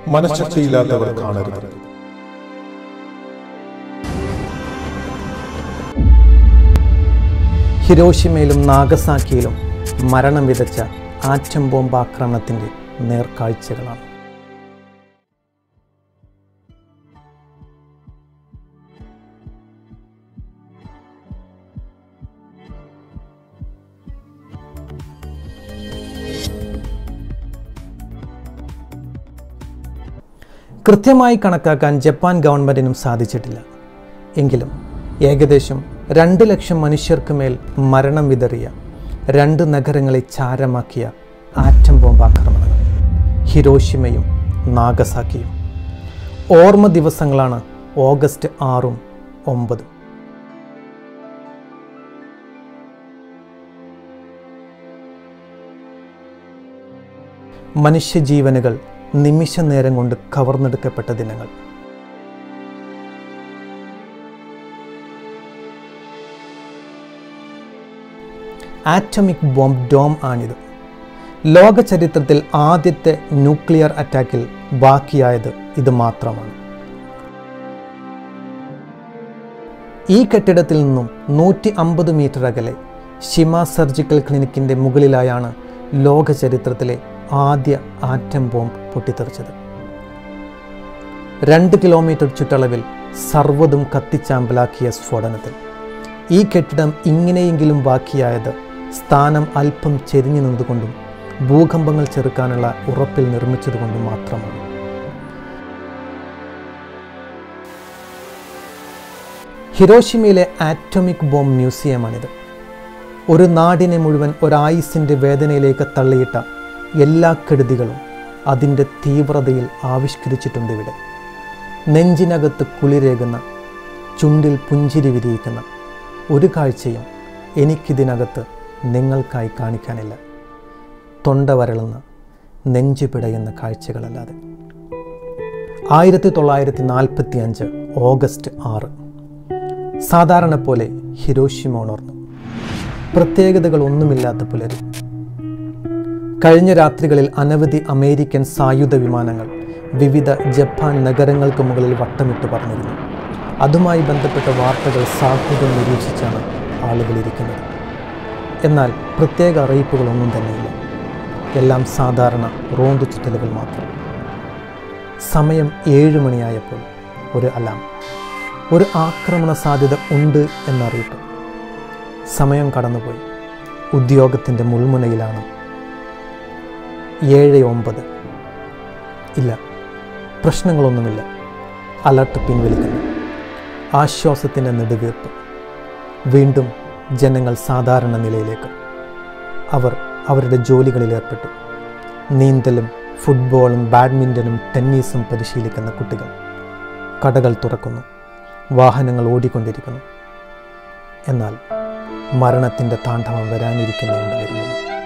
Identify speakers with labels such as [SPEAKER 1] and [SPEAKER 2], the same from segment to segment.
[SPEAKER 1] മനഃശക്തിയില്ലാത്തവർ കാണരുത്
[SPEAKER 2] ഹിരോഷിമയിലും നാഗസാക്കിയിലും മരണം വിതച്ച ആറ്റം ബോംബ് ആക്രമണത്തിൻ്റെ നേർക്കാഴ്ചകളാണ് കൃത്യമായി കണക്കാക്കാൻ ജപ്പാൻ ഗവൺമെൻറ്റിനും സാധിച്ചിട്ടില്ല എങ്കിലും ഏകദേശം രണ്ട് ലക്ഷം മനുഷ്യർക്ക് മേൽ മരണം വിതറിയ രണ്ട് നഗരങ്ങളെ ചാരമാക്കിയ ആറ്റം ബോംബ് ആക്രമണങ്ങൾ ഹിരോഷിമയും നാഗസാക്കിയും ഓർമ്മ ദിവസങ്ങളാണ് ഓഗസ്റ്റ് ആറും ഒമ്പതും മനുഷ്യജീവനുകൾ നിമിഷ നേരം കൊണ്ട് കവർന്നെടുക്കപ്പെട്ട ദിനങ്ങൾ ആറ്റമിക് ബോംബ് ഡോം ആണിത് ലോക ചരിത്രത്തിൽ ആദ്യത്തെ ന്യൂക്ലിയർ അറ്റാക്കിൽ ബാക്കിയായത് ഇത് മാത്രമാണ് ഈ കെട്ടിടത്തിൽ നിന്നും നൂറ്റി അമ്പത് മീറ്റർ അകലെ ഷിമ സർജിക്കൽ ക്ലിനിക്കിൻ്റെ മുകളിലായാണ് ലോക ചരിത്രത്തിലെ ആദ്യ ആറ്റം ബോംബ് പൊട്ടിത്തെറിച്ചത് രണ്ട് കിലോമീറ്റർ ചുറ്റളവിൽ സർവ്വതും കത്തിച്ചാമ്പലാക്കിയ സ്ഫോടനത്തിൽ ഈ കെട്ടിടം ഇങ്ങനെയെങ്കിലും ബാക്കിയായത് സ്ഥാനം അല്പം ചെരിഞ്ഞു നിന്നുകൊണ്ടും ഭൂകമ്പങ്ങൾ ചെറുക്കാനുള്ള ഉറപ്പിൽ നിർമ്മിച്ചതുകൊണ്ടും മാത്രമാണ് ഹിരോഷിമയിലെ ആറ്റോമിക് ബോംബ് മ്യൂസിയമാണിത് ഒരു നാടിനെ മുഴുവൻ ഒരായുസിൻ്റെ വേദനയിലേക്ക് തള്ളിയിട്ട എല്ലാ കെടുതികളും അതിൻ്റെ തീവ്രതയിൽ ആവിഷ്കരിച്ചിട്ടുണ്ട് ഇവിടെ നെഞ്ചിനകത്ത് കുളിരേകുന്ന ചുണ്ടിൽ പുഞ്ചിരി വിരിയിക്കുന്ന ഒരു കാഴ്ചയും എനിക്കിതിനകത്ത് നിങ്ങൾക്കായി കാണിക്കാനില്ല തൊണ്ട വരളുന്ന നെഞ്ചു പിടയുന്ന കാഴ്ചകളല്ലാതെ ആയിരത്തി തൊള്ളായിരത്തി നാൽപ്പത്തി അഞ്ച് ഓഗസ്റ്റ് ആറ് സാധാരണ പോലെ ഹിരോഷിമ ഉണർന്നു പ്രത്യേകതകൾ ഒന്നുമില്ലാത്ത പുലരി കഴിഞ്ഞ രാത്രികളിൽ അനവധി അമേരിക്കൻ സായുധ വിമാനങ്ങൾ വിവിധ ജപ്പാൻ നഗരങ്ങൾക്ക് മുകളിൽ വട്ടമിട്ട് പറഞ്ഞിരുന്നു അതുമായി ബന്ധപ്പെട്ട വാർത്തകൾ സാഹുതം നിരീക്ഷിച്ചാണ് ആളുകൾ ഇരിക്കുന്നത് എന്നാൽ പ്രത്യേക അറിയിപ്പുകളൊന്നും തന്നെയില്ല എല്ലാം സാധാരണ റോന്തു ചുറ്റലുകൾ മാത്രം സമയം ഏഴ് മണിയായപ്പോൾ ഒരു അലാം ഒരു ആക്രമണ സാധ്യത ഉണ്ട് എന്നറിയിപ്പ് സമയം കടന്നുപോയി ഉദ്യോഗത്തിൻ്റെ മുൾമുനയിലാണ് ഏഴ് ഒമ്പത് ഇല്ല പ്രശ്നങ്ങളൊന്നുമില്ല അലർട്ട് പിൻവലിക്കുന്നു ആശ്വാസത്തിൻ്റെ നെടുവീർപ്പ് വീണ്ടും ജനങ്ങൾ സാധാരണ നിലയിലേക്ക് അവർ അവരുടെ ജോലികളിൽ ഏർപ്പെട്ടു നീന്തലും ഫുട്ബോളും ബാഡ്മിൻ്റനും ടെന്നീസും പരിശീലിക്കുന്ന കുട്ടികൾ കടകൾ തുറക്കുന്നു വാഹനങ്ങൾ ഓടിക്കൊണ്ടിരിക്കുന്നു എന്നാൽ മരണത്തിൻ്റെ താണ്ഡവം വരാനിരിക്കുന്നുണ്ടായിരുന്നു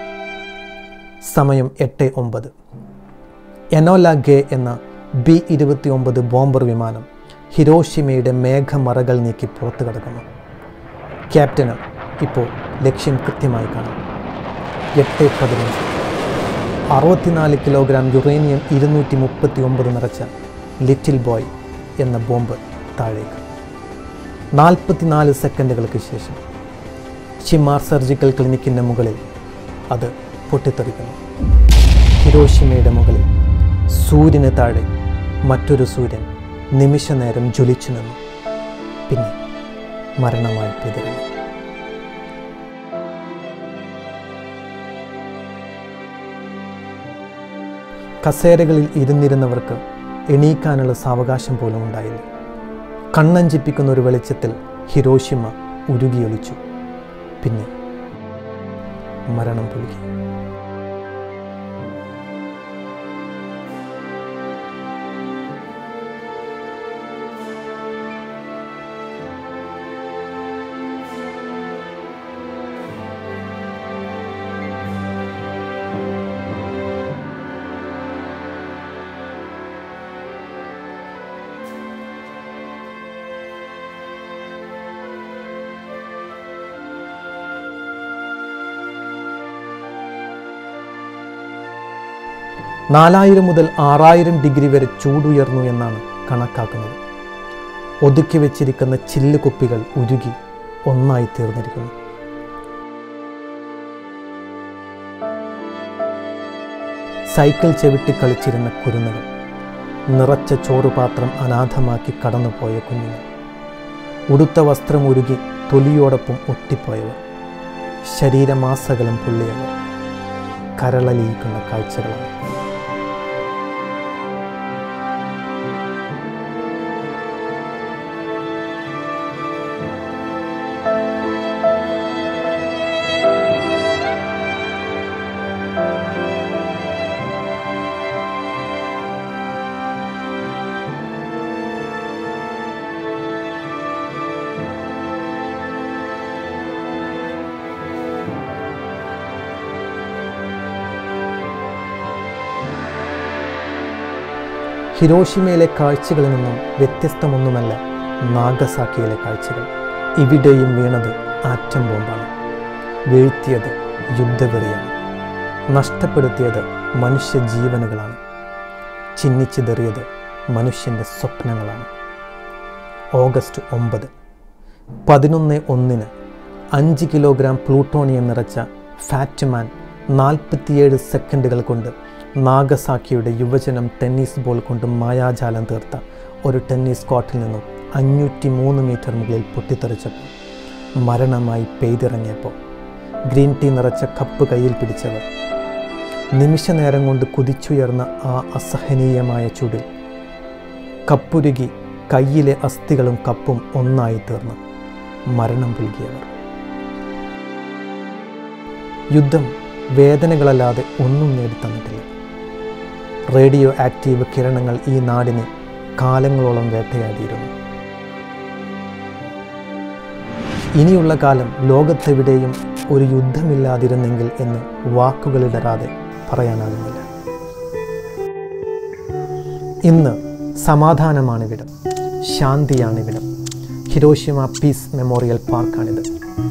[SPEAKER 2] സമയം എട്ട് ഒമ്പത് എനോല ഗേ എന്ന ബി ഇരുപത്തി ഒമ്പത് ബോംബർ വിമാനം ഹിരോഷിമയുടെ മേഘമറകൾ നീക്കി പുറത്തു കടക്കുന്നു ക്യാപ്റ്റന് ഇപ്പോൾ ലക്ഷ്യം കൃത്യമായി കാണാം എട്ട് പതിനഞ്ച് അറുപത്തിനാല് കിലോഗ്രാം യുറേനിയം ഇരുന്നൂറ്റി മുപ്പത്തി ഒമ്പത് നിറച്ച ലിറ്റിൽ ബോയ് എന്ന ബോംബ് താഴേക്ക് നാൽപ്പത്തിനാല് സെക്കൻഡുകൾക്ക് ശേഷം ഷിമാർ സർജിക്കൽ ക്ലിനിക്കിൻ്റെ മുകളിൽ അത് പൊട്ടിത്തെറിക്കുന്നു ഹിരോഷിമയുടെ മുകളിൽ സൂര്യന് താഴെ മറ്റൊരു സൂര്യൻ നിമിഷ നേരം ജ്വലിച്ചു നിന്നു പിന്നെ മരണമായി പിതരുന്നു കസേരകളിൽ ഇരുന്നിരുന്നവർക്ക് എണീക്കാനുള്ള സാവകാശം പോലും ഉണ്ടായില്ല കണ്ണഞ്ചിപ്പിക്കുന്ന ഒരു വെളിച്ചത്തിൽ ഹിരോഷിമ ഉരുകിയൊലിച്ചു പിന്നെ മരണം പുലുകി നാലായിരം മുതൽ ആറായിരം ഡിഗ്രി വരെ ചൂടുയർന്നു എന്നാണ് കണക്കാക്കുന്നത് ഒതുക്കി വെച്ചിരിക്കുന്ന ചില്ല് കുപ്പികൾ ഉരുകി ഒന്നായി തീർന്നിരിക്കുന്നു സൈക്കിൾ ചവിട്ടി കളിച്ചിരുന്ന കുരുന്നുകൾ നിറച്ച ചോറുപാത്രം അനാഥമാക്കി കടന്നുപോയ കുഞ്ഞുങ്ങൾ ഉടുത്ത വസ്ത്രം ഉരുകി തൊലിയോടൊപ്പം ഒട്ടിപ്പോയവർ ശരീരമാസകലം പൊള്ളിയവർ കരളലിയിക്കുന്ന കാഴ്ചകളാണ് ഹിരോഷിമയിലെ കാഴ്ചകളിൽ നിന്നും വ്യത്യസ്തമൊന്നുമല്ല നാഗസാക്കിയിലെ കാഴ്ചകൾ ഇവിടെയും വീണത് ആറ്റം ബോംബാണ് വീഴ്ത്തിയത് യുദ്ധവെറിയാണ് നഷ്ടപ്പെടുത്തിയത് മനുഷ്യ ജീവനുകളാണ് ചിന്നിച്ചിതറിയത് മനുഷ്യൻ്റെ സ്വപ്നങ്ങളാണ് ഓഗസ്റ്റ് ഒമ്പത് പതിനൊന്ന് ഒന്നിന് അഞ്ച് കിലോഗ്രാം പ്ലൂട്ടോണിയം നിറച്ച ഫാറ്റ്മാൻ നാൽപ്പത്തിയേഴ് സെക്കൻഡുകൾ കൊണ്ട് നാഗസാക്കിയുടെ യുവജനം ടെന്നീസ് ബോൾ കൊണ്ട് മായാജാലം തീർത്ത ഒരു ടെന്നീസ് കോർട്ടിൽ നിന്നും അഞ്ഞൂറ്റി മൂന്ന് മീറ്റർ മുകളിൽ പൊട്ടിത്തെറിച്ചപ്പോൾ മരണമായി പെയ്തിറങ്ങിയപ്പോൾ ഗ്രീൻ ടീ നിറച്ച കപ്പ് കയ്യിൽ പിടിച്ചവർ നിമിഷ നേരം കൊണ്ട് കുതിച്ചുയർന്ന ആ അസഹനീയമായ ചൂടിൽ കപ്പുരുകി കയ്യിലെ അസ്ഥികളും കപ്പും ഒന്നായി തീർന്ന് മരണം പുൽകിയവർ യുദ്ധം വേദനകളല്ലാതെ ഒന്നും നേടിത്തന്നിട്ടില്ല റേഡിയോ ആക്റ്റീവ് കിരണങ്ങൾ ഈ നാടിനെ കാലങ്ങളോളം വേട്ടയാടിയിരുന്നു ഇനിയുള്ള കാലം ലോകത്തെവിടെയും ഒരു യുദ്ധമില്ലാതിരുന്നെങ്കിൽ എന്ന് വാക്കുകളിടരാതെ പറയാനാകുന്നില്ല ഇന്ന് സമാധാനമാണിവിടം ശാന്തിയാണിവിടം ഹിരോഷിമ പീസ് മെമ്മോറിയൽ പാർക്കാണിത്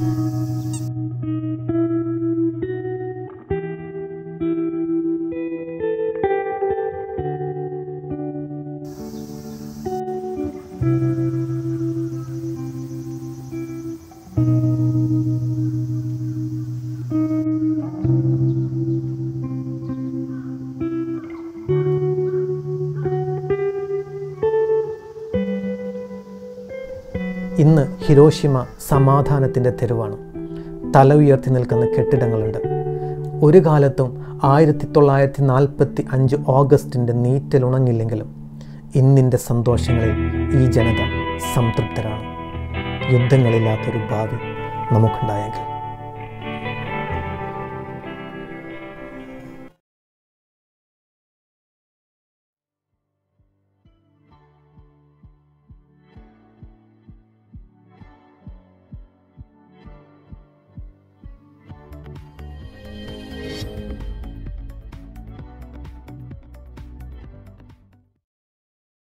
[SPEAKER 2] ഇന്ന് ഹിരോഷിമ സമാധാനത്തിൻ്റെ തെരുവാണ് തല ഉയർത്തി നിൽക്കുന്ന കെട്ടിടങ്ങളുണ്ട് ഒരു കാലത്തും ആയിരത്തി തൊള്ളായിരത്തി നാൽപ്പത്തി അഞ്ച് ഓഗസ്റ്റിൻ്റെ നീറ്റലുണങ്ങില്ലെങ്കിലും ഇന്നിൻ്റെ സന്തോഷങ്ങളിൽ ഈ ജനത സംതൃപ്തരാണ് യുദ്ധങ്ങളില്ലാത്തൊരു ഭാവി നമുക്കുണ്ടായെങ്കിൽ